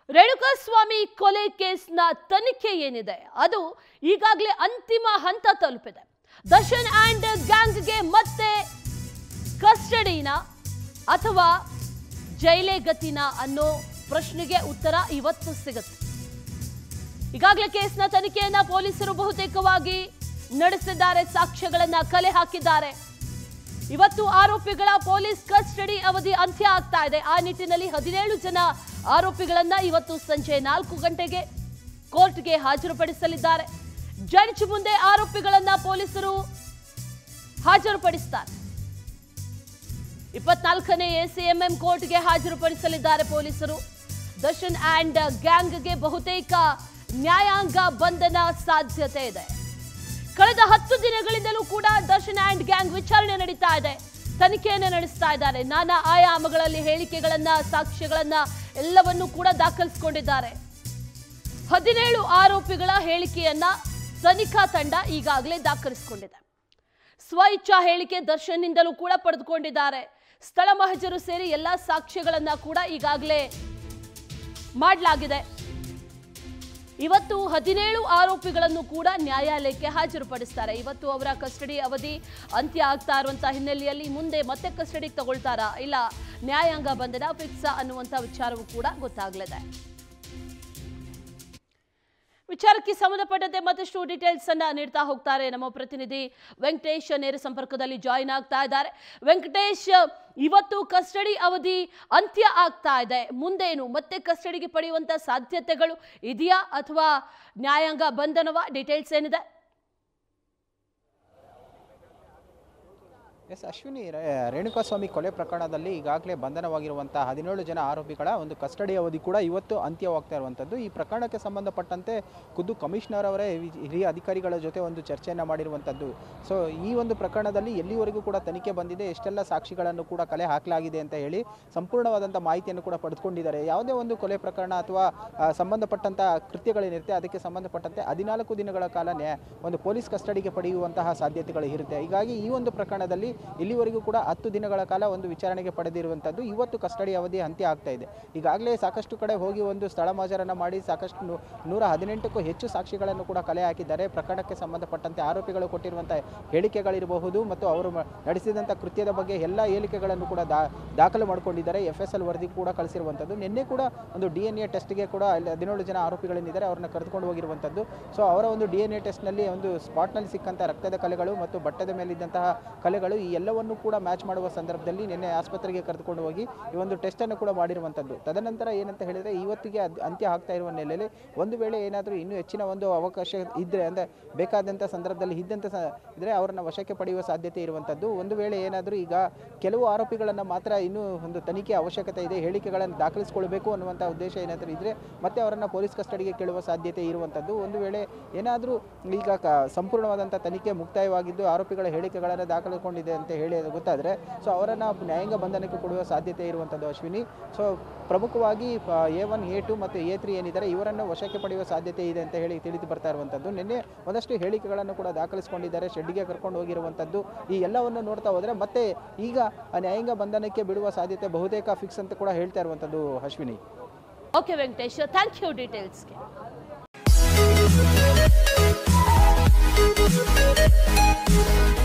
ರೇಣುಕಾಸ್ವಾಮಿ ಕೊಲೆ ಕೇಸ್ನ ತನಿಖೆ ಏನಿದೆ ಅದು ಈಗಾಗಲೇ ಅಂತಿಮ ಹಂತ ತಲುಪಿದೆ ದರ್ಶನ್ ಅಂಡ್ ಗ್ಯಾಂಗ್ಗೆ ಮತ್ತೆ ಕಸ್ಟಡಿನ ಅಥವಾ ಜೈಲೇ ಗತಿನ ಅನ್ನೋ ಪ್ರಶ್ನೆಗೆ ಉತ್ತರ ಇವತ್ತು ಸಿಗುತ್ತೆ ಈಗಾಗಲೇ ಕೇಸ್ನ ತನಿಖೆಯನ್ನ ಪೊಲೀಸರು ಬಹುತೇಕವಾಗಿ ನಡೆಸಿದ್ದಾರೆ ಸಾಕ್ಷ್ಯಗಳನ್ನ ಕಲೆ ಹಾಕಿದ್ದಾರೆ ಇವತ್ತು ಆರೋಪಿಗಳ ಪೊಲೀಸ್ ಕಸ್ಟಡಿ ಅವಧಿ ಅಂತ್ಯ ಆಗ್ತಾ ಇದೆ ಆ ನಿಟ್ಟಿನಲ್ಲಿ ಹದಿನೇಳು ಜನ ಆರೋಪಿಗಳನ್ನ ಇವತ್ತು ಸಂಜೆ ನಾಲ್ಕು ಗಂಟೆಗೆ ಕೋರ್ಟ್ಗೆ ಹಾಜರುಪಡಿಸಲಿದ್ದಾರೆ ಜಡ್ಜ್ ಮುಂದೆ ಆರೋಪಿಗಳನ್ನ ಪೊಲೀಸರು ಹಾಜರುಪಡಿಸ್ತಾರೆ ಇಪ್ಪತ್ನಾಲ್ಕನೇ ಎಸಿಎಂಎಂ ಕೋರ್ಟ್ಗೆ ಹಾಜರುಪಡಿಸಲಿದ್ದಾರೆ ಪೊಲೀಸರು ದರ್ಶನ್ ಅಂಡ್ ಗ್ಯಾಂಗ್ಗೆ ಬಹುತೇಕ ನ್ಯಾಯಾಂಗ ಬಂಧನ ಸಾಧ್ಯತೆ ಇದೆ ಕಳೆದ ಹತ್ತು ದಿನಗಳಿಂದಲೂ ಕೂಡ ದರ್ಶನ್ ಅಂಡ್ ಗ್ಯಾಂಗ್ ವಿಚಾರಣೆ ನಡೀತಾ ಇದೆ ತನಿಖೆಯನ್ನು ನಡೆಸ್ತಾ ಇದ್ದಾರೆ ನಾನಾ ಆಯಾಮಗಳಲ್ಲಿ ಹೇಳಿಕೆಗಳನ್ನ ಸಾಕ್ಷ್ಯಗಳನ್ನ ಎಲ್ಲವನ್ನೂ ಕೂಡ ದಾಖಲಿಸಿಕೊಂಡಿದ್ದಾರೆ ಹದಿನೇಳು ಆರೋಪಿಗಳ ಹೇಳಿಕೆಯನ್ನ ತನಿಖಾ ತಂಡ ಈಗಾಗಲೇ ದಾಖಲಿಸಿಕೊಂಡಿದೆ ಸ್ವ ಇಚ್ಛಾ ಹೇಳಿಕೆ ದರ್ಶನ್ನಿಂದಲೂ ಕೂಡ ಪಡೆದುಕೊಂಡಿದ್ದಾರೆ ಸ್ಥಳ ಮಹಜರು ಸೇರಿ ಎಲ್ಲಾ ಸಾಕ್ಷ್ಯಗಳನ್ನ ಕೂಡ ಈಗಾಗಲೇ ಮಾಡಲಾಗಿದೆ ಇವತ್ತು ಹದಿನೇಳು ಆರೋಪಿಗಳನ್ನು ಕೂಡ ನ್ಯಾಯಾಲಯಕ್ಕೆ ಹಾಜರುಪಡಿಸ್ತಾರೆ ಇವತ್ತು ಅವರ ಕಸ್ಟಡಿ ಅವಧಿ ಅಂತ್ಯ ಆಗ್ತಾ ಇರುವಂತಹ ಹಿನ್ನೆಲೆಯಲ್ಲಿ ಮುಂದೆ ಮತ್ತೆ ಕಸ್ಟಡಿಗೆ ತಗೊಳ್ತಾರಾ ಇಲ್ಲ ನ್ಯಾಯಾಂಗ ಬಂಧನ ಫಿಕ್ಸ್ ಅನ್ನುವಂಥ ವಿಚಾರವೂ ಕೂಡ ಗೊತ್ತಾಗಲಿದೆ ವಿಚಾರಕ್ಕೆ ಸಂಬಂಧಪಟ್ಟಂತೆ ಮತ್ತಷ್ಟು ಡೀಟೇಲ್ಸ್ ಅನ್ನ ನೀಡ್ತಾ ಹೋಗ್ತಾರೆ ನಮ್ಮ ಪ್ರತಿನಿಧಿ ವೆಂಕಟೇಶ್ ನೇರ ಸಂಪರ್ಕದಲ್ಲಿ ಜಾಯಿನ್ ಆಗ್ತಾ ಇದ್ದಾರೆ ವೆಂಕಟೇಶ್ ಇವತ್ತು ಕಸ್ಟಡಿ ಅವಧಿ ಅಂತ್ಯ ಆಗ್ತಾ ಇದೆ ಮುಂದೇನು ಮತ್ತೆ ಕಸ್ಟಡಿಗೆ ಪಡೆಯುವಂತ ಸಾಧ್ಯತೆಗಳು ಇದೆಯಾ ಅಥವಾ ನ್ಯಾಯಾಂಗ ಬಂಧನವ ಡೀಟೇಲ್ಸ್ ಏನಿದೆ ಎಸ್ ಅಶ್ವಿನಿ ರೇ- ರೇಣುಕಾಸ್ವಾಮಿ ಕೊಲೆ ಪ್ರಕರಣದಲ್ಲಿ ಈಗಾಗಲೇ ಬಂಧನವಾಗಿರುವಂಥ ಹದಿನೇಳು ಜನ ಆರೋಪಿಗಳ ಒಂದು ಕಸ್ಟಡಿ ಅವಧಿ ಕೂಡ ಇವತ್ತು ಅಂತ್ಯವಾಗ್ತಾ ಇರುವಂಥದ್ದು ಈ ಪ್ರಕರಣಕ್ಕೆ ಸಂಬಂಧಪಟ್ಟಂತೆ ಖುದ್ದು ಕಮಿಷನರ್ ಅವರೇ ವಿ- ಹಿರಿಯ ಅಧಿಕಾರಿಗಳ ಜೊತೆ ಒಂದು ಚರ್ಚೆಯನ್ನು ಮಾಡಿರುವಂಥದ್ದು ಸೊ ಈ ಒಂದು ಪ್ರಕರಣದಲ್ಲಿ ಎಲ್ಲಿವರೆಗೂ ಕೂಡ ತನಿಖೆ ಬಂದಿದೆ ಎಷ್ಟೆಲ್ಲ ಸಾಕ್ಷಿಗಳನ್ನು ಕೂಡ ಕಲೆ ಹಾಕಲಾಗಿದೆ ಅಂತ ಹೇಳಿ ಸಂಪೂರ್ಣವಾದಂಥ ಮಾಹಿತಿಯನ್ನು ಕೂಡ ಪಡೆದುಕೊಂಡಿದ್ದಾರೆ ಯಾವುದೇ ಒಂದು ಕೊಲೆ ಪ್ರಕರಣ ಅಥವಾ ಆ, ಸಂಬಂಧಪಟ್ಟಂಥ ಕೃತ್ಯಗಳೇನಿರುತ್ತೆ ಅದಕ್ಕೆ ಸಂಬಂಧಪಟ್ಟಂತೆ ಹದಿನಾಲ್ಕು ದಿನಗಳ ಕಾಲ ನ್ಯಾಯ ಒಂದು ಪೊಲೀಸ್ ಕಸ್ಟಡಿಗೆ ಪಡೆಯುವಂತಹ ಸಾಧ್ಯತೆಗಳು ಇರುತ್ತೆ ಹೀಗಾಗಿ ಈ ಒಂದು ಪ್ರಕರಣದಲ್ಲಿ ಇಲ್ಲಿವರೆಗೂ ಕೂಡ ಹತ್ತು ದಿನಗಳ ಕಾಲ ಒಂದು ವಿಚಾರಣೆಗೆ ಪಡೆದಿರುವಂಥದ್ದು ಇವತ್ತು ಕಸ್ಟಡಿ ಅವಧಿ ಅಂತ್ಯ ಆಗ್ತಾ ಇದೆ ಈಗಾಗಲೇ ಸಾಕಷ್ಟು ಕಡೆ ಹೋಗಿ ಒಂದು ಸ್ಥಳ ಮಾಜರನ್ನು ಮಾಡಿ ಸಾಕಷ್ಟು ನೂ- ನೂರ ಹದಿನೆಂಟಕ್ಕೂ ಹೆಚ್ಚು ಸಾಕ್ಷಿಗಳನ್ನು ಕೂಡ ಕಲೆ ಹಾಕಿದ್ದಾರೆ ಪ್ರಕರಣಕ್ಕೆ ಸಂಬಂಧಪಟ್ಟಂತೆ ಆರೋಪಿಗಳು ಕೊಟ್ಟಿರುವಂಥ ಹೇಳಿಕೆಗಳಿರಬಹುದು ಮತ್ತು ಅವರು ಮ- ನಡೆಸಿದಂಥ ಕೃತ್ಯದ ಬಗ್ಗೆ ಎಲ್ಲ ಹೇಳಿಕೆಗಳನ್ನು ಕೂಡ ದಾ ದಾಖಲು ಮಾಡಿಕೊಂಡಿದ್ದಾರೆ ಎಫ್ ಎಸ್ ಎಲ್ ವರದಿ ಕೂಡ ಕಳಿಸಿರುವಂಥದ್ದು ನಿನ್ನೆ ಕೂಡ ಒಂದು ಡಿ ಎನ್ ಎ ಟೆಸ್ಟ್ಗೆ ಕೂಡ ಅಲ್ಲಿ ಹದಿನೇಳು ಜನ ಆರೋಪಿಗಳೇನಿದ್ದಾರೆ ಅವ್ರನ್ನ ಕರೆದುಕೊಂಡು ಹೋಗಿರುವಂಥದ್ದು ಸೊ ಅವರ ಒಂದು ಡಿ ಎನ್ ಎ ಟೆಸ್ಟ್ನಲ್ಲಿ ಒಂದು ಸ್ಪಾಟ್ನಲ್ಲಿ ಸಿಕ್ಕಂಥ ರಕ್ತದ ಕಲೆಗಳು ಮತ್ತು ಬಟ್ಟದ ಮೇಲಿದ್ದಂತಹ ಕಲೆಗಳು ಈ ಎಲ್ಲವನ್ನು ಕೂಡ ಮ್ಯಾಚ್ ಮಾಡುವ ಸಂದರ್ಭದಲ್ಲಿ ನಿನ್ನೆ ಆಸ್ಪತ್ರೆಗೆ ಕರೆದುಕೊಂಡು ಹೋಗಿ ಈ ಒಂದು ಟೆಸ್ಟನ್ನು ಕೂಡ ಮಾಡಿರುವಂಥದ್ದು ತದನಂತರ ಏನಂತ ಹೇಳಿದರೆ ಇವತ್ತಿಗೆ ಅದ್- ಅಂತ್ಯ ಆಗ್ತಾ ಇರುವ ನೆಲೆಯಲ್ಲಿ ಒಂದು ವೇಳೆ ಏನಾದರೂ ಇನ್ನೂ ಹೆಚ್ಚಿನ ಒಂದು ಅವಕಾಶ ಇದ್ದರೆ ಅಂದರೆ ಬೇಕಾದಂಥ ಸಂದರ್ಭದಲ್ಲಿ ಇದ್ದಂಥ ಸ ಇದ್ದರೆ ಅವರನ್ನು ವಶಕ್ಕೆ ಪಡೆಯುವ ಸಾಧ್ಯತೆ ಇರುವಂಥದ್ದು ಒಂದು ವೇಳೆ ಏನಾದರೂ ಈಗ ಕೆಲವು ಆರೋಪಿಗಳನ್ನು ಮಾತ್ರ ಇನ್ನೂ ಒಂದು ತನಿಖೆ ಅವಶ್ಯಕತೆ ಇದೆ ಹೇಳಿಕೆಗಳನ್ನು ದಾಖಲಿಸಿಕೊಳ್ಬೇಕು ಅನ್ನುವಂಥ ಉದ್ದೇಶ ಏನಾದರೂ ಇದ್ದರೆ ಮತ್ತೆ ಅವರನ್ನು ಪೊಲೀಸ್ ಕಸ್ಟಡಿಗೆ ಕೇಳುವ ಸಾಧ್ಯತೆ ಇರುವಂಥದ್ದು ಒಂದು ವೇಳೆ ಏನಾದರೂ ಈಗ ಕ ಸಂಪೂರ್ಣವಾದಂಥ ತನಿಖೆ ಮುಕ್ತಾಯವಾಗಿದ್ದು ಆರೋಪಿಗಳ ಹೇಳಿಕೆಗಳನ್ನು ದಾಖಲಿಸಿಕೊಂಡಿದೆ ಅಂತ ಹೇಳಿ ಅದು ಗೊತ್ತಾದರೆ ಸೊ ಅವರನ್ನು ನ್ಯಾಯಾಂಗ ಬಂಧನಕ್ಕೆ ಕೊಡುವ ಸಾಧ್ಯತೆ ಇರುವಂಥದ್ದು ಅಶ್ವಿನಿ ಸೊ ಪ್ರಮುಖವಾಗಿ ಎ ಒನ್ ಎ ಟು ಮತ್ತು ಎ ತ್ರೀ ಏನಿದ್ದಾರೆ ಇವರನ್ನು ವಶಕ್ಕೆ ಪಡೆಯುವ ಸಾಧ್ಯತೆ ಇದೆ ಅಂತ ಹೇಳಿ ತಿಳಿದು ಬರ್ತಾ ಇರುವಂಥದ್ದು ನಿನ್ನೆ ಒಂದಷ್ಟು ಹೇಳಿಕೆಗಳನ್ನು ಕೂಡ ದಾಖಲಿಸಿಕೊಂಡಿದ್ದಾರೆ ಶೆಡ್ಗೆ ಕರ್ಕೊಂಡು ಹೋಗಿರುವಂಥದ್ದು ಈ ಎಲ್ಲವನ್ನು ನೋಡ್ತಾ ಹೋದರೆ ಮತ್ತೆ ಈಗ ಆ ನ್ಯಾಯಾಂಗ ಬಂಧನಕ್ಕೆ ಬಿಡುವ ಸಾಧ್ಯತೆ ಬಹುತೇಕ ಫಿಕ್ಸ್ ಅಂತ ಕೂಡ ಹೇಳ್ತಾ ಇರುವಂಥದ್ದು Ashwini okay Venkatesh thank you ಡೀಟೇಲ್ಸ್ಗೆ Thank you.